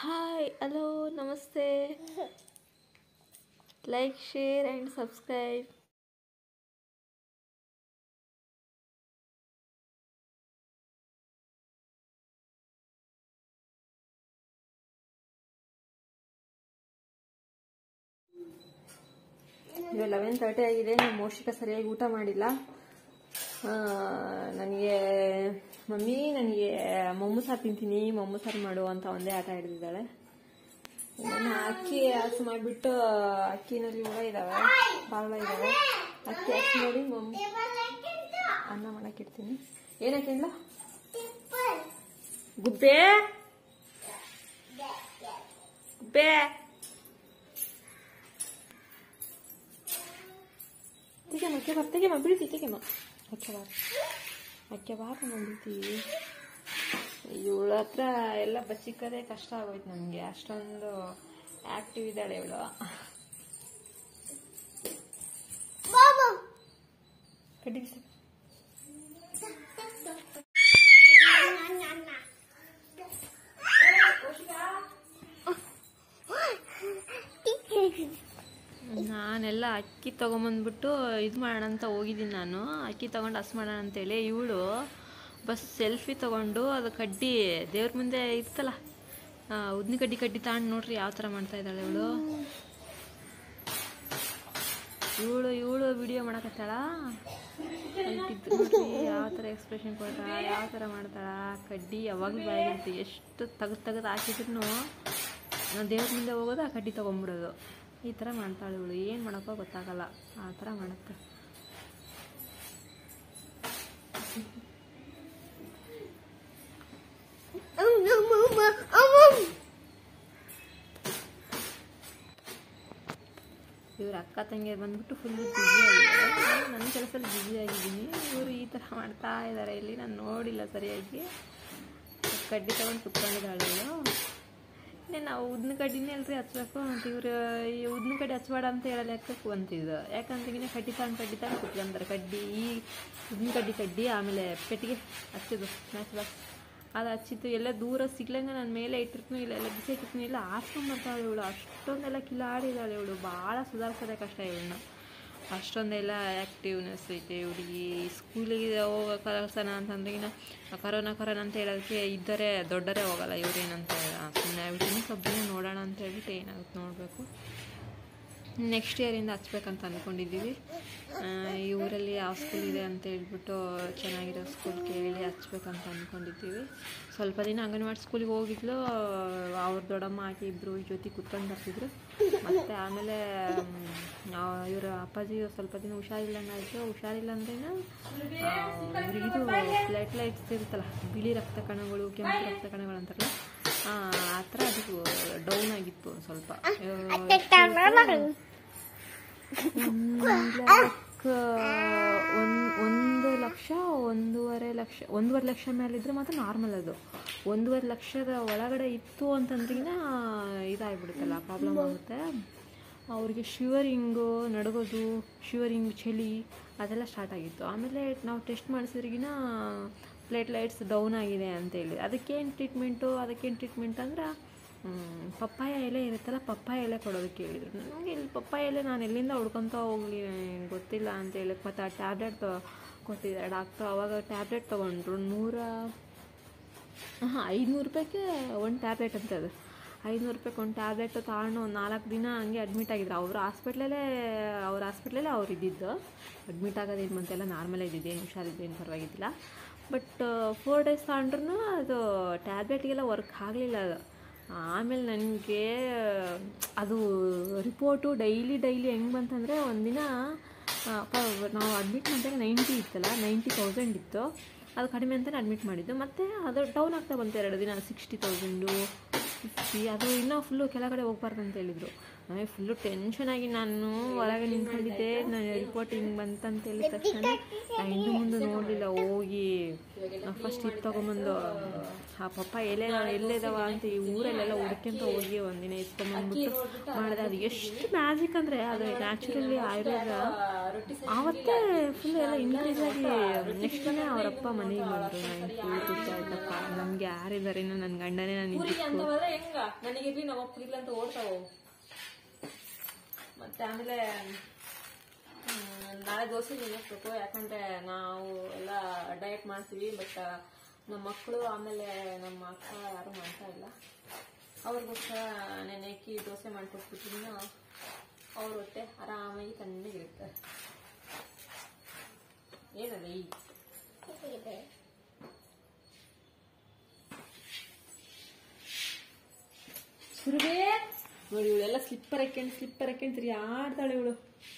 Hi hello ನಮಸ್ತೆ like share and subscribe ಈಗ eleven thirty ಆಗಿದೆ ನಾನು ಮೋಷಿಕ ಸರಿಯಾಗಿ ಊಟ ಮಾಡಿಲ್ಲ ನನಗೆ ಮಮ್ಮಿ ನನಗೆ ಮೊಮ್ಮು ಸಾರು ತಿಂತೀನಿ ಮೊಮ್ಮು ಸಾರು ಮಾಡು ಅಂತ ಒಂದೇ ಆಟ ಹಿಡಿದಿದ್ದಾಳೆ ನಾನು ಅಕ್ಕಿ ಹಸು ಮಾಡಿಬಿಟ್ಟು ಅಕ್ಕಿನಲ್ಲಿ ಹುಳ ಇದ್ದಾವೆ ಬಾಳ ಇದ್ದಾವೆ ಅಕ್ಕಿ ಹಸು ಮಾಡಿ ಮಮ್ಮಿ ಅನ್ನ ಮಾಡಕ್ಕೆ ಇಡ್ತೀನಿ ಏನಕ್ಕೆ ಗುಬ್ಬೆ ಗುಬ್ಬೆ ತೆಗೆಮ್ಮ ಅಕ್ಕೆ ಬಾರ ತೆಗೆಮ್ಮ ಬೀಳ್ತಿ ತೆಗೆಮ್ಮ ಅಕ್ಕೆ ಬಾರ ಅಕ್ಕೆ ಬಾರ ಬೀಳ್ತಿ ಇವಳ ಹತ್ರ ಎಲ್ಲ ಬಚ್ಚಿಕ್ಕದೇ ಕಷ್ಟ ಆಗೋಯ್ತು ನನಗೆ ಅಷ್ಟೊಂದು ಆಕ್ಟಿವ್ ಇದ್ದಾಳೆ ಇವಳು ಕಡ್ಡಿ ಬಿಸಿ ನಾನೆಲ್ಲ ಅಕ್ಕಿ ತೊಗೊಂಬಂದ್ಬಿಟ್ಟು ಇದು ಮಾಡೋಣ ಅಂತ ಹೋಗಿದ್ದೀನಿ ನಾನು ಅಕ್ಕಿ ತೊಗೊಂಡು ಹಸ್ ಮಾಡೋಣ ಅಂತೇಳಿ ಇವಳು ಬಸ್ ಸೆಲ್ಫಿ ತೊಗೊಂಡು ಅದು ಕಡ್ಡಿ ದೇವ್ರ ಮುಂದೆ ಇರ್ತಲ್ಲ ಉದ್ನಿ ಕಡ್ಡಿ ಕಡ್ಡಿ ತಗೊಂಡು ನೋಡ್ರಿ ಯಾವ ಥರ ಮಾಡ್ತಾ ಇದ್ದಾಳೆ ಇವಳು ಇವಳು ಇವಳು ವಿಡಿಯೋ ಮಾಡಕತ್ತಾಳ ನೋಡ್ರಿ ಯಾವ ಥರ ಎಕ್ಸ್ಪ್ರೆಷನ್ ಕೊಡ್ತಾಳ ಯಾವ ಥರ ಮಾಡ್ತಾಳ ಕಡ್ಡಿ ಯಾವಾಗಲೂ ಬಾಯಿಗಿರುತ್ತೆ ಎಷ್ಟು ತೆಗೆದು ತೆಗೆದು ಹಾಕಿದ್ರು ನಾವು ದೇವ್ರ ಮುಂದೆ ಹೋಗೋದು ಆ ಕಡ್ಡಿ ತೊಗೊಂಬಿಡೋದು ಈ ಥರ ಮಾಡ್ತಾಳೆ ಇವಳು ಏನು ಮಾಡೋಕ್ಕೋ ಗೊತ್ತಾಗಲ್ಲ ಆ ಥರ ಮಾಡುತ್ತೆ ಇವ್ರ ಅಕ್ಕ ತಂಗಿಯರು ಬಂದ್ಬಿಟ್ಟು ಫುಲ್ ಬ್ಯುಸಿ ಆಗಿದ್ದಾರೆ ನನ್ನ ಕೆಲಸದಲ್ಲಿ ಬ್ಯುಸಿ ಆಗಿದ್ದೀನಿ ಇವರು ಈ ಥರ ಮಾಡ್ತಾ ಇದ್ದಾರೆ ಇಲ್ಲಿ ನಾನು ನೋಡಿಲ್ಲ ಸರಿಯಾಗಿ ಕಡ್ಡಿ ತಗೊಂಡು ಕುತ್ಕೊಂಡಿದ್ದಾಳೆ ಇವಳು ನಾವು ಉದ್ನ ಕಡ್ಡಿನೇ ಅಲ್ರಿ ಹಚ್ಬೇಕು ಅಂತ ಇವ್ರು ಈ ಉದ್ನ ಕಡ್ಡಿ ಹಚ್ಬೇಡ ಅಂತ ಹೇಳಲ್ಲ ಯಾಕೆ ಅಂತಿದ್ದು ಯಾಕಂತಗಿನೇ ಕಡ್ಡಿ ತಗೊಂಡು ಕಡ್ಡಿ ತಗೊಂಡು ಕುತ್ಕೊಂತಾರೆ ಕಡ್ಡಿ ಈ ಉದ್ನ ಕಡ್ಡಿ ಕಡ್ಡಿ ಆಮೇಲೆ ಪೆಟ್ಟಿಗೆ ಹಚ್ಚಿದ್ದು ಮ್ಯಾಚ್ ಬಾಕ್ಸ್ ಅದು ಹಚ್ಚಿತ್ತು ಎಲ್ಲ ದೂರ ಸಿಗ್ಲಂಗೆ ನಾನು ಮೇಲೆ ಇಟ್ಟಿರ್ತೀನಿ ಇಲ್ಲ ಎಲ್ಲ ಬಿಸಿ ಇಟ್ಟಿರ್ತೀನಿ ಇಲ್ಲ ಹಾಸ್ಕೊಂಡ್ಬರ್ತಾಳೆ ಇವಳು ಅಷ್ಟೊಂದೆಲ್ಲ ಕಿಲಾಡಿದಾಳೆ ಇವಳು ಭಾಳ ಸುಧಾರಿಸೋದೇ ಕಷ್ಟ ಇವಳನ್ನ ಅಷ್ಟೊಂದೆಲ್ಲ ಆ್ಯಕ್ಟಿವ್ನೆಸ್ ಐತೆ ಹುಡುಗಿ ಸ್ಕೂಲಿಗೆ ಹೋಗೋ ಕಳ್ಸೋಣ ಅಂತಂದ್ರೆ ಕರೋನಾ ಕರೋನಾ ಅಂತ ಹೇಳೋದಕ್ಕೆ ಇದ್ದರೆ ದೊಡ್ಡರೇ ಹೋಗಲ್ಲ ಇವ್ರೇನಂತ ಸುಮ್ಮನೆ ಆಗ್ಬಿಟ್ಟು ಸ್ವಲ್ಪ ದಿನ ನೋಡೋಣ ಅಂತ ಹೇಳ್ಬಿಟ್ಟು ಏನಾಗುತ್ತೆ ನೋಡಬೇಕು ನೆಕ್ಸ್ಟ್ ಇಯರಿಂದ ಹಚ್ಬೇಕಂತ ಅಂದ್ಕೊಂಡಿದ್ದೀವಿ ಈ ಊರಲ್ಲಿ ಯಾವ ಸ್ಕೂಲ್ ಇದೆ ಅಂತ ಹೇಳ್ಬಿಟ್ಟು ಚೆನ್ನಾಗಿರೋ ಸ್ಕೂಲ್ ಕೇಳಿ ಹಚ್ಬೇಕಂತ ಅಂದ್ಕೊಂಡಿದ್ದೀವಿ ಸ್ವಲ್ಪ ದಿನ ಅಂಗನವಾಡಿ ಸ್ಕೂಲಿಗೆ ಹೋಗಿದ್ಲು ಅವ್ರ ದೊಡ್ಡಮ್ಮ ಆಕೆ ಇಬ್ಬರು ಜೊತೆ ಕುತ್ಕೊಂಡು ಬರ್ತಿದ್ರು ಮತ್ತು ಆಮೇಲೆ ಇವರ ಅಪ್ಪಾಜಿ ಸ್ವಲ್ಪ ದಿನ ಹುಷಾರಿಲ್ಲಂಗಾಯಿತು ಹುಷಾರಿಲ್ಲ ಅಂದ್ರೇನು ಇವ್ರಿಗೆ ಇದು ಫ್ಲೈಟ್ ಲೈಟ್ಸ್ ಇರುತ್ತಲ್ಲ ಬಿಳಿ ರಕ್ತ ಕಣಗಳು ಕೆಂಪು ರಕ್ತ ಕಣಗಳು ಅಂತಾರಲ್ಲ ಆ ಥರ ಅದು ಡೌನ್ ಆಗಿತ್ತು ಸ್ವಲ್ಪ ಒಂದು ಒಂದು ಲಕ್ಷ ಒಂದೂವರೆ ಲಕ್ಷ ಒಂದೂವರೆ ಲಕ್ಷ ಮೇಲಿದ್ರೆ ಮಾತ್ರ ನಾರ್ಮಲ್ ಅದು ಒಂದೂವರೆ ಲಕ್ಷದ ಒಳಗಡೆ ಇತ್ತು ಅಂತಂದ್ರಿಗಿನ ಇದಾಗ್ಬಿಡುತ್ತಲ್ಲ ಪ್ರಾಬ್ಲಮ್ ಆಗುತ್ತೆ ಅವ್ರಿಗೆ ಶಿವರಿಂಗು ನಡಗೋದು ಶಿವರಿಂಗ್ ಚಳಿ ಅದೆಲ್ಲ ಸ್ಟಾರ್ಟ್ ಆಗಿತ್ತು ಆಮೇಲೆ ನಾವು ಟೆಸ್ಟ್ ಮಾಡಿಸಿದ್ರಿಗಿನ ಪ್ಲೇಟ್ಲೈಟ್ಸ್ ಡೌನ್ ಆಗಿದೆ ಅಂತೇಳಿ ಅದಕ್ಕೇನು ಟ್ರೀಟ್ಮೆಂಟು ಅದಕ್ಕೇನು ಟ್ರೀಟ್ಮೆಂಟ್ ಅಂದ್ರೆ ಪಪ್ಪಾಯ ಎಲೆ ಇರುತ್ತಲ್ಲ ಪಪ್ಪಾಯ ಎಲೆ ಕೊಡೋದಕ್ಕೆ ಹೇಳಿದರು ನನಗೆ ಇಲ್ಲಿ ಪಪ್ಪಾಯ ಎಲೆ ನಾನು ಎಲ್ಲಿಂದ ಹುಡ್ಕೊತ ಹೋಗಲಿ ಗೊತ್ತಿಲ್ಲ ಅಂತೇಳಿ ಮತ್ತು ಆ ಟ್ಯಾಬ್ಲೆಟ್ ಕೊಟ್ಟಿದ್ದಾರೆ ಡಾಕ್ಟ್ರು ಅವಾಗ ಟ್ಯಾಬ್ಲೆಟ್ ತೊಗೊಂಡ್ರು ನೂರ ಹಾಂ ಐದುನೂರು ರೂಪಾಯಿಗೆ ಒಂದು ಟ್ಯಾಬ್ಲೆಟ್ ಅಂತ ಅದು ಐದುನೂರು ರೂಪಾಯಿಗೆ ಒಂದು ಟ್ಯಾಬ್ಲೆಟ್ ತಗೊಂಡು ಒಂದು ನಾಲ್ಕು ದಿನ ಹಂಗೆ ಅಡ್ಮಿಟ್ ಆಗಿದ್ರು ಅವ್ರ ಹಾಸ್ಪಿಟ್ಲಲ್ಲೇ ಅವ್ರ ಹಾಸ್ಪಿಟ್ಲಲ್ಲೇ ಅವ್ರು ಇದ್ದಿದ್ದು ಅಡ್ಮಿಟ್ ಆಗೋದೇನು ಮಂತೆಲ್ಲ ನಾರ್ಮಲ್ ಇದ್ದಿದ್ದು ಏನು ಹುಷಾರಿದ್ದೇನು ಪರವಾಗಿದ್ದಿಲ್ಲ ಬಟ್ ಫೋರ್ ಡೇಸ್ ತಗೊಂಡ್ರು ಅದು ಟ್ಯಾಬ್ಲೆಟ್ಗೆಲ್ಲ ವರ್ಕ್ ಆಗಲಿಲ್ಲ ಅದು ಆಮೇಲೆ ನನಗೆ ಅದು ರಿಪೋರ್ಟು ಡೈಲಿ ಡೈಲಿ ಹೆಂಗೆ ಬಂತಂದರೆ ಒಂದಿನ ನಾವು ಅಡ್ಮಿಟ್ ಮಾಡಿದಾಗ ನೈಂಟಿ ಇತ್ತಲ್ಲ ನೈಂಟಿ ತೌಸಂಡ್ ಇತ್ತು ಅದು ಕಡಿಮೆ ಅಂತಲೇ ಅಡ್ಮಿಟ್ ಮಾಡಿದ್ದು ಮತ್ತು ಅದು ಡೌನ್ ಆಗ್ತಾ ಬಂತು ಎರಡು ದಿನ ಸಿಕ್ಸ್ಟಿ ತೌಸಂಡು ಫಿಫ್ಟಿ ಅದು ಇನ್ನೂ ಫುಲ್ಲು ಕೆಳಗಡೆ ಹೋಗ್ಬಾರ್ದು ಅಂತ ಹೇಳಿದರು ನನಗೆ ಫುಲ್ಲು ಟೆನ್ಷನ್ ಆಗಿ ನಾನು ಹೊರಗೆ ನಿಂತ್ಕೊಂಡಿದ್ದೆ ನಾನು ರಿಪೋರ್ಟ್ ಹಿಂಗೆ ಬಂತಂತ ಹೇಳಿದ ತಕ್ಷಣ ನಾ ಹಿಂದೆ ಮುಂದೆ ನೋಡಲಿಲ್ಲ ಹೋಗಿ ಫಸ್ಟ್ ಇದು ತೊಗೊಂಬಂದು ಆ ಪಪ್ಪ ಎಲೆ ಎಲ್ಲಿದಾವ ಅಂತ ಈ ಊರಲ್ಲೆಲ್ಲ ಹುಡ್ಕೊಂತ ಹೋಗಿ ಒಂದಿನ ಎತ್ಕೊಂಬಂದ್ಬಿಟ್ಟು ಮಾಡಿದೆ ಅದು ಎಷ್ಟು ಮ್ಯಾಜಿಕ್ ಅಂದರೆ ಅದು ನ್ಯಾಚುರಲಿ ಆಯುರ್ವೇದ ಆವತ್ತೇ ಫುಲ್ ಎಲ್ಲ ಇನ್ಕ್ರೀಸ್ ಆಗಿ ನೆಕ್ಸ್ಟ್ ಡೇ ಅವರಪ್ಪ ಮನೆಗೆ ಬಂದರು ನನಗೆ ಫುಲ್ ಖುಷಿ ಆಯ್ತಪ್ಪ ನಮ್ಗೆ ಯಾರಿದ್ದಾರೆ ಇನ್ನು ನನ್ನ ಗಂಡನೇ ನಾನು ಅಂತ ಹೋದ್ರೆ ಹೆಂಗ ನನಗಿರ್ಲಿ ನಮ್ಮ ಅಪ್ಪ ಇರ್ಲಿ ಅಂತ ಓಡ್ತಾವು ಮತ್ತೆ ಆಮೇಲೆ ಹ್ಮ್, ನಾಳೆ ದೋಸೆ ತಿನ್ನಿಸ್ಬೇಕು ಯಾಕಂದ್ರೆ ನಾವು ಎಲ್ಲ ಡಯಟ್ ಮಾಡ್ತೀವಿ ಬಟ್ ನಮ್ಮ ಮಕ್ಕಳು ಆಮೇಲೆ ನಮ್ಮ ಅಕ್ಕ ಯಾರು ಮಾಡ್ತಾ ಇಲ್ಲ ಅವ್ರಿಗೋಸ್ಕರ ನೆನೆಕ್ಕಿ ದೋಸೆ ಮಾಡ್ಕೊಟ್ಬಿಟ್ಟಿನ ಅವ್ರ ಹೊಟ್ಟೆ ಆರಾಮಾಗಿ ತಣ್ಣಗಿರುತ್ತೆ ಏನಲ್ಲ ಈ ಸುರುಬೇ ನೋಡಿ ಇವಳೆಲ್ಲ ಸ್ಲಿಪ್ಪರ್ ಹಾಕೊಂಡು ಸ್ಲಿಪ್ಪರ್ ಹಾಕೊಂಡು ತಿರುಗಿ ಆಡ್ತಾಳೆ ಇವಳು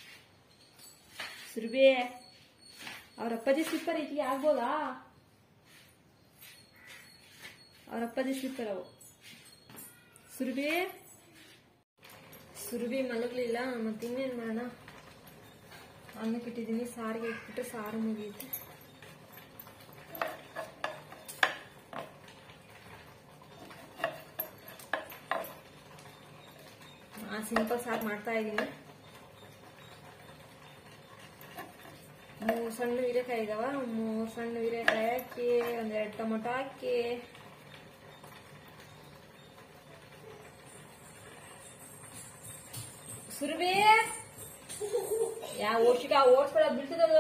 ಸುರುಬೇ ಅವ್ರ ಅಪ್ಪಾಜಿ ಸ್ಲಿಪ್ಪರ್ ಈಚೆಗೆ ಆಗ್ಬೋದಾ ಅವ್ರ ಅಪ್ಪಾಜಿ ಸ್ಲಿಪ್ಪರ್ ಅವು ಸುರುಬಿ ಸುರುಬಿ ಮಲಗಲಿಲ್ಲ ಮತ್ತೆ ಇನ್ನೇನು ಮಾಡೋಣ ಅನ್ನಕ್ಕೆ ಇಟ್ಟಿದ್ದೀನಿ ಸಾರಿಗೆ ಇಟ್ಬಿಟ್ಟು ಸಾರು ಮುಗಿಯುತ್ತೆ ಸಿಂಪಲ್ ಸಾರು ಮಾಡ್ತಾ ಇದ್ದೀನಿ ಮೂರು ಸಣ್ಣ ಹೀರೆಕಾಯಿ ಇದಾವ ಮೂರು ಸಣ್ಣ ಹೀರೆಕಾಯಿ ಹಾಕಿ ಒಂದೆರಡು ಟೊಮೊಟೊ ಹಾಕಿ ಸುರಭಿ ಯಾವ ಓಡ್ಸಿಕ ಓಡ್ಸ್ಬೇಡ ಬೀಳ್ತದದು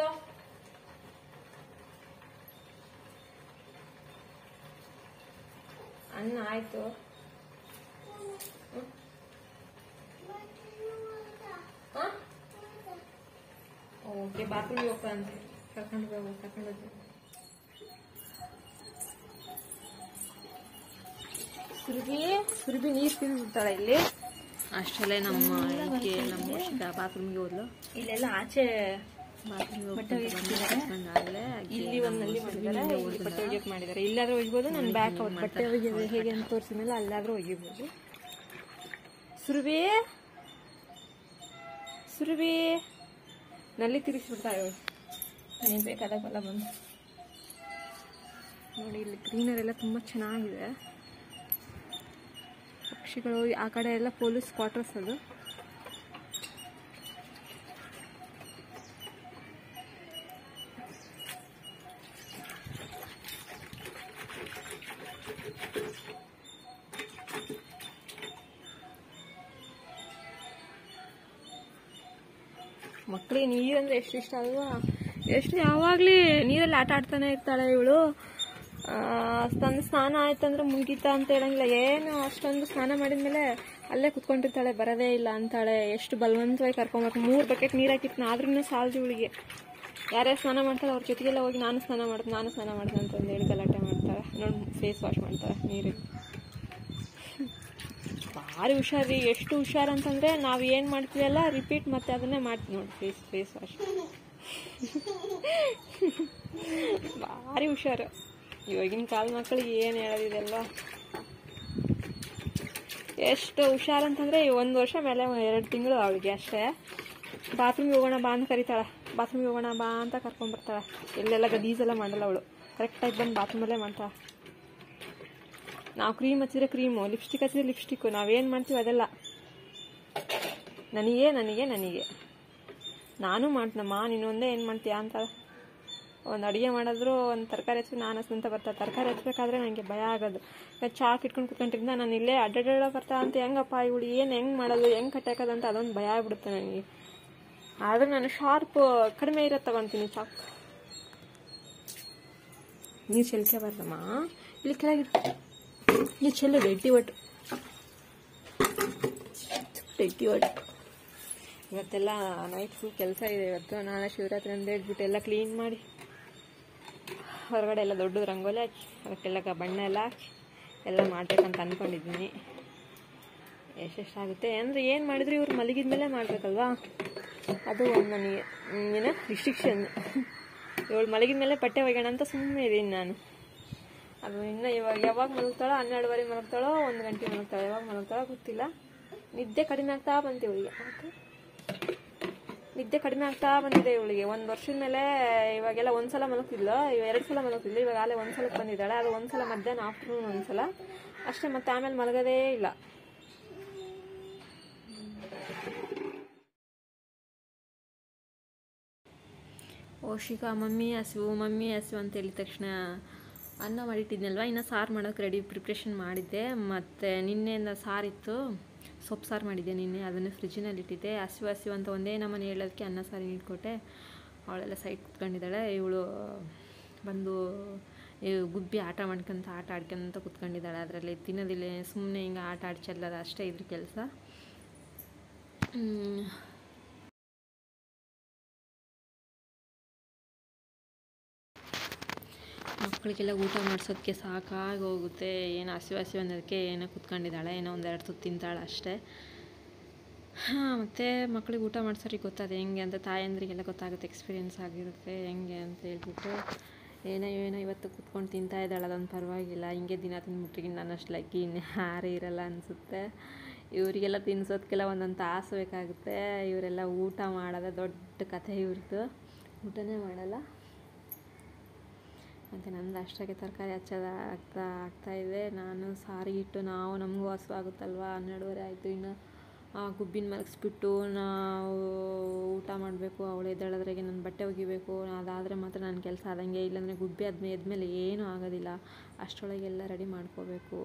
ಅನ್ನ ಆಯ್ತು ಹಾ? ಓಕೆ ಬಾತ್ರೂಮ್ಗೆ ಹೋಗ್ತಾನಂತೆ ಕರ್ಕೊಂಡು ಹೋಗು ಕರ್ಕೊಂಡು ಹೋಗ್ತೀನಿ ಸುರಭಿ ಸುರಭಿ ನೀರು ತಿಂದ್ಬಿಡ್ತಾಳೆ ಇಲ್ಲಿ ಅಷ್ಟಲ್ಲೇ ನಮ್ಮ ಈಕೆ ನಮ್ಮ ವರ್ಷದ ಬಾತ್ರೂಮ್ಗೆ ಹೋದ್ಲು ಇಲ್ಲೆಲ್ಲ ಆಚೆ ಬಾತ್ರೂಮ್ಗೆ ಇಲ್ಲಿ ಒಂದು ನಲ್ಲಿ ಮಾಡಿದ್ದಾರೆ ಇಲ್ಲಿ ಬಟ್ಟೆ ಒಗೆಯಕ್ಕೆ ಮಾಡಿದ್ದಾರೆ ಇಲ್ಲಾದ್ರೂ ಒಗಿಬೋದು ನನ್ನ ಬ್ಯಾಕ್ ಅವ್ರು ಬಟ್ಟೆ ಒಗೆಯೋದು ಹೇಗೆ ಅಂತ ತೋರಿಸಿದ್ಮೇಲೆ ಅಲ್ಲಾದ್ರೂ ಒಗಿಬೋದು ಸುರಭಿ ಸುರಭಿ ನಲ್ಲಿ ತಿರುಗಿಸ್ಬಿಡ್ತಾಳೆ ಇವಳು ನನಗೆ ಬೇಕಾದಾಗೆಲ್ಲ ಬಂದು ನೋಡಿ ಇಲ್ಲಿ ಗ್ರೀನರ್ ಎಲ್ಲ ತುಂಬ ಚೆನ್ನಾಗಿದೆ ಪಕ್ಷಿಗಳು ಆ ಕಡೆ ಎಲ್ಲ ಪೊಲೀಸ್ ಕ್ವಾರ್ಟರ್ಸ್ ಅದು ಮಕ್ಕಳಿಗೆ ನೀರಂದ್ರೆ ಎಷ್ಟು ಇಷ್ಟ ಅಲ್ವಾ ಎಷ್ಟು ಯಾವಾಗ್ಲೂ ನೀರಲ್ಲಿ ಆಟ ಆಡ್ತಾನೆ ಇರ್ತಾಳೆ ಇವಳು ತಂದು ಸ್ನಾನ ಆಯ್ತಂದ್ರೆ ಮುಗೀತಾ ಅಂತ ಹೇಳಂಗಿಲ್ಲ ಏನು ಅಷ್ಟೊಂದು ಸ್ನಾನ ಮಾಡಿದ್ಮೇಲೆ ಅಲ್ಲೇ ಕುತ್ಕೊಂಡಿರ್ತಾಳೆ ಬರೋದೇ ಇಲ್ಲ ಅಂತಾಳೆ ಎಷ್ಟು ಬಲವಂತವಾಗಿ ಕರ್ಕೊಂಬರ್ಬೇಕು ಮೂರು ಬಕೆಟ್ ನೀರು ಹಾಕಿತ್ತು ಆದ್ರೂ ಸಾಲದು ಇವಳಿಗೆ ಯಾರ್ಯಾರು ಸ್ನಾನ ಮಾಡ್ತಾಳೆ ಅವ್ರ ಜೊತೆಗೆಲ್ಲ ಹೋಗಿ ನಾನು ಸ್ನಾನ ಮಾಡ್ತೀನಿ ನಾನು ಸ್ನಾನ ಮಾಡ್ತೀನಿ ಅಂತ ಹೇಳಿ ಗಲಾಟೆ ಮಾಡ್ತಾಳೆ ನೋಡಿ ಫೇಸ್ ವಾಶ್ ಮಾಡ್ತಾಳೆ ನೀರಿಗೆ ಭಾರಿ ಹುಷಾರಿ ಎಷ್ಟು ಹುಷಾರ್ ಅಂತಂದ್ರೆ ನಾವು ಏನು ಮಾಡ್ತೀವಲ್ಲ ರಿಪೀಟ್ ಮತ್ತೆ ಅದನ್ನೇ ಮಾಡ್ತೀವಿ ನೋಡಿ ಫೇಸ್ ಫೇಸ್ ವಾಶ್ ಭಾರಿ ಹುಷಾರು ಇವಾಗಿನ ಕಾಲ ಮಕ್ಕಳಿಗೆ ಏನು ಹೇಳೋದಿದೆಲ್ಲ ಎಷ್ಟು ಹುಷಾರ್ ಅಂತಂದ್ರೆ ಒಂದು ವರ್ಷ ಮೇಲೆ ಎರಡು ತಿಂಗಳು ಅವಳಿಗೆ ಅಷ್ಟೇ ಬಾತ್ರೂಮ್ಗೆ ಹೋಗೋಣ ಬಾ ಅಂತ ಕರಿತಾಳೆ ಬಾತ್ರೂಮ್ಗೆ ಹೋಗೋಣ ಬಾ ಅಂತ ಕರ್ಕೊಂಡ್ಬರ್ತಾಳೆ ಎಲ್ಲೆಲ್ಲ ಗದೀಸೆಲ್ಲ ಮಾಡಲ್ಲ ಅವಳು ಕರೆಕ್ಟಾಗಿ ಬಂದು ಬಾತ್ರೂಮಲ್ಲೇ ಮಾಡ್ತಾಳೆ ನಾವು ಕ್ರೀಮ್ ಹಚ್ಚಿದ್ರೆ ಕ್ರೀಮು ಲಿಪ್ಸ್ಟಿಕ್ ಹಚ್ಚಿದ್ರೆ ಲಿಪ್ಸ್ಟಿಕ್ಕು ನಾವೇನು ಮಾಡ್ತೀವಿ ಅದೆಲ್ಲ ನನಗೆ ನನಗೆ ನನಗೆ ನಾನು ಮಾಡ್ತೀನಮ್ಮ ನೀನು ಒಂದೇ ಏನು ಮಾಡ್ತೀಯಾ ಅಂತ ಒಂದು ಅಡುಗೆ ಮಾಡಿದ್ರು ಒಂದು ತರಕಾರಿ ಹಚ್ಚಿ ನಾನು ಹಚ್ಕೊಂತ ಬರ್ತಾರೆ ತರಕಾರಿ ಹಚ್ಬೇಕಾದ್ರೆ ನನಗೆ ಭಯ ಆಗೋದು ಚಾಕ್ ಇಟ್ಕೊಂಡು ಕುತ್ಕೊಂಡಿರಿಂದ ನಾನು ಇಲ್ಲೇ ಅಡ್ಡಾಡ ಬರ್ತಾ ಅಂತ ಹೆಂಗಪ್ಪ ಇವಳು ಏನು ಹೆಂಗೆ ಮಾಡೋದು ಹೆಂಗೆ ಕಟ್ಟಾಕೋದು ಅಂತ ಅದೊಂದು ಭಯ ಆಗ್ಬಿಡುತ್ತೆ ನನಗೆ ಆದ್ರೆ ನಾನು ಶಾರ್ಪ್ ಕಡಿಮೆ ಇರೋದು ತಗೊತೀನಿ ಚಾಕ್ ನೀರು ಚೆಲ್ಕೆ ಬರ್ತಮ್ಮ ಇಲ್ಲಿ ಕೆಳಗೆ ನೀ ಚೆಲ್ಲು ಡೆಟ್ಟಿ ಒಟ್ಟು ಡೆಟ್ಟಿ ಒಟ್ಟು ಇವತ್ತೆಲ್ಲ ನೈಟ್ ಫುಲ್ ಕೆಲಸ ಇದೆ ಇವತ್ತು ನಾಳೆ ಶಿವರಾತ್ರಿ ಅಂತ ಹೇಳ್ಬಿಟ್ಟು ಎಲ್ಲ ಕ್ಲೀನ್ ಮಾಡಿ ಹೊರಗಡೆ ಎಲ್ಲ ದೊಡ್ಡದು ರಂಗೋಲಿ ಹಾಕಿ ಅದಕ್ಕೆಲ್ಲ ಗ- ಬಣ್ಣ ಎಲ್ಲ ಹಾಕಿ ಎಲ್ಲ ಮಾಡ್ಬೇಕಂತ ಅಂದ್ಕೊಂಡಿದ್ದೀನಿ ಎಷ್ಟೆಷ್ಟಾಗುತ್ತೆ ಅಂದರೆ ಏನು ಮಾಡಿದ್ರು ಇವ್ರು ಮಲಗಿದ ಮೇಲೆ ಮಾಡಬೇಕಲ್ವಾ ಅದು ಒಂದು ನನಗೆ ಹ್ಮ್, ಏನು ರಿಸ್ಟ್ರಿಕ್ಷನ್ ಇವಳು ಮಲಗಿದ ಮೇಲೆ ಬಟ್ಟೆ ಒಗೆಯೋಣ ಅಂತ ಸುಮ್ಮನೆ ಇದ್ದೀನಿ ನಾನು ಅದು ಇನ್ನು ಇವಾಗ ಯಾವಾಗ ಮಲಗ್ತಾಳೋ ಹನ್ನೆರಡುವರೆ ಮಲಗ್ತಾಳೋ ಒಂದು ಗಂಟೆ ಮಲಗ್ತಾಳೋ ಯಾವಾಗ ಮಲಗ್ತಾಳೋ ಗೊತ್ತಿಲ್ಲ ನಿದ್ದೆ ಕಡಿಮೆ ಆಗ್ತಾ ಬಂತು ಇವಳಿಗೆ ಓಕೆ ನಿದ್ದೆ ಕಡಿಮೆ ಆಗ್ತಾ ಬಂದಿದೆ ಇವಳಿಗೆ ಒಂದು ವರ್ಷದ ಮೇಲೆ ಇವಾಗೆಲ್ಲ ಒಂದ್ಸಲ ಮಲಗ್ತಿದ್ಲು ಇವ ಎರಡು ಸಲ ಮಲಗ್ತಿದ್ಲು ಇವಾಗ ಆಲೆ ಒಂದ್ಸಲಕ್ಕೆ ಬಂದಿದ್ದಾಳೆ ಅದು ಒಂದ್ಸಲ ಮಧ್ಯಾಹ್ನ ಆಫ್ಟರ್ನೂನ್ ಒಂದ್ಸಲ ಅಷ್ಟೇ ಮತ್ತೆ ಆಮೇಲೆ ಮಲಗೋದೇ ಇಲ್ಲ ಓಶಿಕಾ ಮಮ್ಮಿ ಹಸಿವು ಮಮ್ಮಿ ಹಸಿವು ಅಂತ ಹೇಳಿದ ತಕ್ಷಣ ಅನ್ನ ಮಾಡಿಟ್ಟಿದ್ನಲ್ವ ಇನ್ನು ಸಾರು ಮಾಡೋಕೆ ರೆಡಿ ಪ್ರಿಪ್ರೇಷನ್ ಮಾಡಿದ್ದೆ ಮತ್ತು ನಿನ್ನೆಯಿಂದ ಸಾರಿತ್ತು ಸೊಪ್ಪು ಸಾರು ಮಾಡಿದ್ದೆ ನಿನ್ನೆ ಅದನ್ನು ಫ್ರಿಜ್ಜಿನಲ್ಲಿ ಇಟ್ಟಿದ್ದೆ ಹಸಿವು ಹಸಿವು ಅಂತ ಒಂದೇ ನಮ್ಮನೆ ಹೇಳೋದಕ್ಕೆ ಅನ್ನ ಸಾರು ಇಟ್ಕೊಟ್ಟೆ ಅವಳೆಲ್ಲ ಸೈಡ್ ಕುತ್ಕೊಂಡಿದ್ದಾಳೆ ಇವಳು ಬಂದು ಈ ಗುಬ್ಬಿ ಆಟ ಮಾಡ್ಕೊಂತ ಆಟ ಆಡ್ಕೊಂತ ಕುತ್ಕೊಂಡಿದ್ದಾಳೆ ಅದರಲ್ಲಿ ತಿನ್ನೋದಿಲ್ಲ ಸುಮ್ಮನೆ ಹಿಂಗೆ ಆಟ ಆಡ್ಚಲ್ಲದ ಅಷ್ಟೇ ಇದ್ರ ಕೆಲಸ ಮಕ್ಕಳಿಗೆಲ್ಲ ಊಟ ಮಾಡಿಸೋದಕ್ಕೆ ಸಾಕಾಗಿ ಹೋಗುತ್ತೆ ಏನು ಹಸಿವು ಹಸಿವು ಅನ್ನೋದಕ್ಕೆ ಏನೋ ಕುತ್ಕೊಂಡಿದ್ದಾಳೆ ಏನೋ ಒಂದೆರಡು ತುತ್ತು ತಿಂತಾಳೆ ಅಷ್ಟೇ ಹಾಂ ಮತ್ತು ಮಕ್ಳಿಗೆ ಊಟ ಮಾಡ್ಸೋರಿಗೆ ಗೊತ್ತದೆ ಹೆಂಗೆ ಅಂತ ತಾಯಂದ್ರಿಗೆಲ್ಲ ಗೊತ್ತಾಗುತ್ತೆ ಎಕ್ಸ್ಪೀರಿಯೆನ್ಸ್ ಆಗಿರುತ್ತೆ ಹೆಂಗೆ ಅಂತ ಹೇಳ್ಬಿಟ್ಟು ಏನೋ ಏನೋ ಇವತ್ತು ಕುತ್ಕೊಂಡು ತಿಂತಾ ಇದ್ದಾಳೆ ಅದೊಂದು ಪರವಾಗಿಲ್ಲ ಹಿಂಗೆ ದಿನ ತಿಂದ್ಬಿಟ್ರಿಗೆ ನಾನು ಅಷ್ಟು ಲಕ್ಕಿ ಇನ್ನು ಯಾರೇ ಇರಲ್ಲ ಅನಿಸುತ್ತೆ ಇವರಿಗೆಲ್ಲ ತಿನ್ಸೋದಕ್ಕೆಲ್ಲ ಒಂದೊಂದು ತಾಸು ಬೇಕಾಗುತ್ತೆ ಇವರೆಲ್ಲ ಊಟ ಮಾಡೋದೇ ದೊಡ್ಡ ಕಥೆ ಇವ್ರದ್ದು ಊಟನೇ ಮಾಡಲ್ಲ ಮತ್ತು ನಂದು ಅಷ್ಟಾಗೆ ತರಕಾರಿ ಹಚ್ಚೋದು ಆಗ್ತಾ ಆಗ್ತಾಯಿದೆ ನಾನು ಸಾರಿ ಇಟ್ಟು ನಾವು ನಮಗೂ ಹಸುವಾಗುತ್ತಲ್ವ ಹನ್ನೆರಡುವರೆ ಆಯಿತು ಇನ್ನು ಆ ಗುಬ್ಬಿನ ಮಲಗಿಸ್ಬಿಟ್ಟು ನಾವು ಊಟ ಮಾಡಬೇಕು ಅವಳು ಎದ್ದೇಳೋದ್ರಾಗೆ ನನ್ನ ಬಟ್ಟೆ ಒಗಿಬೇಕು ಅದಾದರೆ ಮಾತ್ರ ನನ್ನ ಕೆಲಸ ಆದಂಗೆ ಇಲ್ಲಾಂದರೆ ಗುಬ್ಬಿ ಆದ್ಮೇಲೆ ಎದ್ಮೇಲೆ ಏನೂ ಆಗೋದಿಲ್ಲ ಅಷ್ಟರೊಳಗೆಲ್ಲ ರೆಡಿ ಮಾಡ್ಕೋಬೇಕು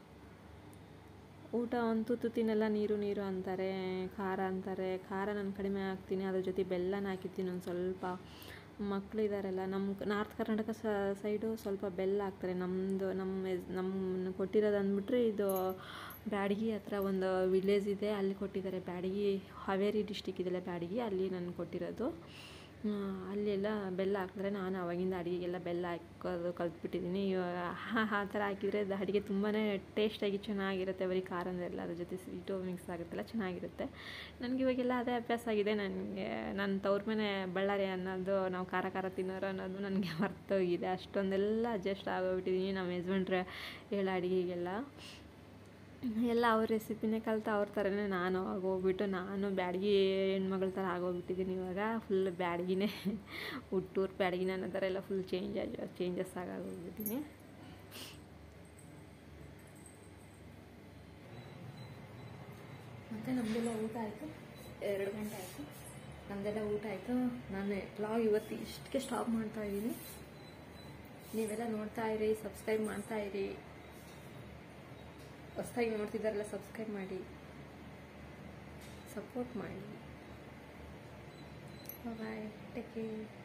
ಊಟ ಒಂದು ತುತ್ತು ತಿನ್ನೆಲ್ಲ ನೀರು ನೀರು ಅಂತಾರೆ ಖಾರ ಅಂತಾರೆ ಖಾರ ನಾನು ಕಡಿಮೆ ಹಾಕ್ತೀನಿ ಅದ್ರ ಜೊತೆ ಬೆಲ್ಲನ ಹಾಕಿರ್ತೀನಿ ಒಂದು ಸ್ವಲ್ಪ ಮಕ್ಕಳು ಇದ್ದಾರಲ್ಲ ನಮ್ಮ ನಾರ್ತ್ ಕರ್ನಾಟಕ ಸೈಡು ಸ್ವಲ್ಪ ಬೆಲ್ಲ ಹಾಕ್ತಾರೆ ನಮ್ಮದು ನಮ್ಮ ನಮ್ಮ ಕೊಟ್ಟಿರೋದು ಅಂದ್ಬಿಟ್ರೆ ಇದು ಬ್ಯಾಡಗಿ ಹತ್ರ ಒಂದು ವಿಲೇಜ್ ಇದೆ ಅಲ್ಲಿ ಕೊಟ್ಟಿದ್ದಾರೆ ಬ್ಯಾಡಗಿ ಹಾವೇರಿ ಡಿಸ್ಟಿಕ್ ಇದೆಲ್ಲ ಬ್ಯಾಡಗಿ ಅಲ್ಲಿ ನಾನು ಕೊಟ್ಟಿರೋದು ಅಲ್ಲೆಲ್ಲ ಬೆಲ್ಲ ಹಾಕಿದ್ರೆ ನಾನು ಅವಾಗಿಂದ ಅಡುಗೆಗೆಲ್ಲ ಬೆಲ್ಲ ಹಾಕೋದು ಕಲ್ತ್ಬಿಟ್ಟಿದ್ದೀನಿ ಇವಾಗ ಆ ಥರ ಹಾಕಿದರೆ ಅದು ಅಡುಗೆ ತುಂಬಾ ಟೇಸ್ಟಾಗಿ ಚೆನ್ನಾಗಿರುತ್ತೆ ಬರೀ ಖಾರ ಅಂದೆಲ್ಲ ಅದ್ರ ಜೊತೆ ಸ್ವೀಟು ಮಿಕ್ಸ್ ಆಗುತ್ತಲ್ಲ ಚೆನ್ನಾಗಿರುತ್ತೆ ನನಗೆ ಇವಾಗೆಲ್ಲ ಅದೇ ಅಭ್ಯಾಸ ಆಗಿದೆ ನನಗೆ ನನ್ನ ತವ್ರ ಮನೆ ಬಳ್ಳಾರಿ ಅನ್ನೋದು ನಾವು ಖಾರ ಖಾರ ತಿನ್ನೋರು ಅನ್ನೋದು ನನಗೆ ಮರ್ತೋಗಿದೆ ಅಷ್ಟೊಂದೆಲ್ಲ ಅಡ್ಜಸ್ಟ್ ಆಗೋಗ್ಬಿಟ್ಟಿದ್ದೀನಿ ನಮ್ಮ ಯಜಮಾನ್ರೆ ಹೇಳೋ ಅಡುಗೆಗೆಲ್ಲ ಎಲ್ಲ ಅವ್ರ ರೆಸಿಪಿನೇ ಕಲಿತು ಅವ್ರ ಥರನೇ ನಾನು ಆಗೋಗ್ಬಿಟ್ಟು ನಾನು ಬ್ಯಾಡಗಿ ಹೆಣ್ಮಗಳ ಥರ ಆಗೋಗ್ಬಿಟ್ಟಿದ್ದೀನಿ ಇವಾಗ ಫುಲ್ ಬ್ಯಾಡಗಿನೇ ಹುಟ್ಟೂರು ಬ್ಯಾಡಗಿನ ಅನ್ನೋ ಥರ ಎಲ್ಲ ಫುಲ್ ಚೇಂಜ್ ಆಗಿ ಚೇಂಜಸ್ ಆಗೋಗ್ಬಿಟ್ಟಿದ್ದೀನಿ ಮತ್ತು ನಮ್ಮದೆಲ್ಲ ಊಟ ಆಯಿತು ಎರಡು ಗಂಟೆ ಆಯಿತು ನಮ್ಮದೆಲ್ಲ ಊಟ ಆಯಿತು ನಾನು ಬ್ಲಾಗ್ ಇವತ್ತು ಇಷ್ಟಕ್ಕೆ ಸ್ಟಾಪ್ ಮಾಡ್ತಾ ಇದ್ದೀನಿ ನೀವೆಲ್ಲ ನೋಡ್ತಾ ಇರಿ ಸಬ್ಸ್ಕ್ರೈಬ್ ಮಾಡ್ತಾ ಇರಿ ಹೊಸ್ದಾಗಿ ನೋಡ್ತಿದ್ದಾರಲ್ಲ ಸಬ್ಸ್ಕ್ರೈಬ್ ಮಾಡಿ ಸಪೋರ್ಟ್ ಮಾಡಿ ಬಾಯ್ ಟೇಕ್ ಕೇರ್